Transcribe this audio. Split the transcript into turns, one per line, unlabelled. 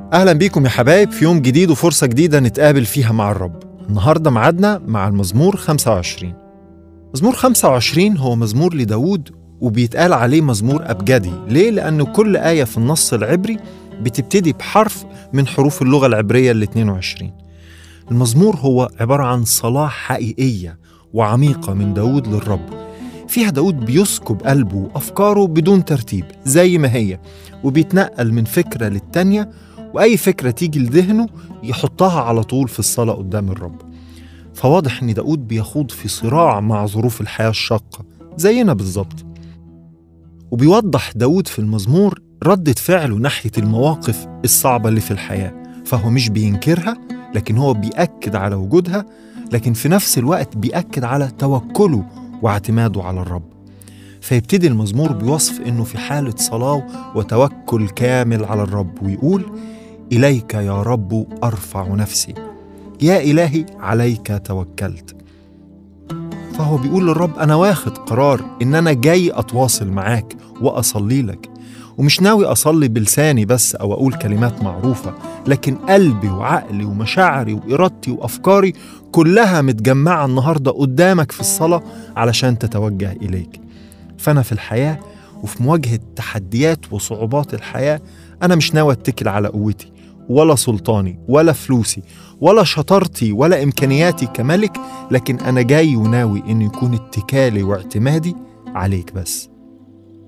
أهلا بيكم يا حبايب في يوم جديد وفرصة جديدة نتقابل فيها مع الرب النهاردة معادنا مع المزمور 25 مزمور 25 هو مزمور لداود وبيتقال عليه مزمور أبجدي ليه؟ لأنه كل آية في النص العبري بتبتدي بحرف من حروف اللغة العبرية ال 22 المزمور هو عبارة عن صلاة حقيقية وعميقة من داود للرب فيها داود بيسكب قلبه وأفكاره بدون ترتيب زي ما هي وبيتنقل من فكرة للتانية وأي فكرة تيجي لذهنه يحطها على طول في الصلاة قدام الرب فواضح إن داود بيخوض في صراع مع ظروف الحياة الشاقة زينا بالظبط وبيوضح داود في المزمور ردة فعله ناحية المواقف الصعبة اللي في الحياة فهو مش بينكرها لكن هو بيأكد على وجودها لكن في نفس الوقت بيأكد على توكله واعتماده على الرب فيبتدي المزمور بوصف انه في حالة صلاة وتوكل كامل على الرب ويقول إليك يا رب أرفع نفسي يا إلهي عليك توكلت فهو بيقول للرب أنا واخد قرار إن أنا جاي أتواصل معاك وأصلي لك ومش ناوي أصلي بلساني بس أو أقول كلمات معروفة لكن قلبي وعقلي ومشاعري وإرادتي وأفكاري كلها متجمعة النهاردة قدامك في الصلاة علشان تتوجه إليك فأنا في الحياة وفي مواجهة تحديات وصعوبات الحياة أنا مش ناوي أتكل على قوتي ولا سلطاني ولا فلوسي ولا شطارتي ولا إمكانياتي كملك لكن أنا جاي وناوي إن يكون اتكالي واعتمادي عليك بس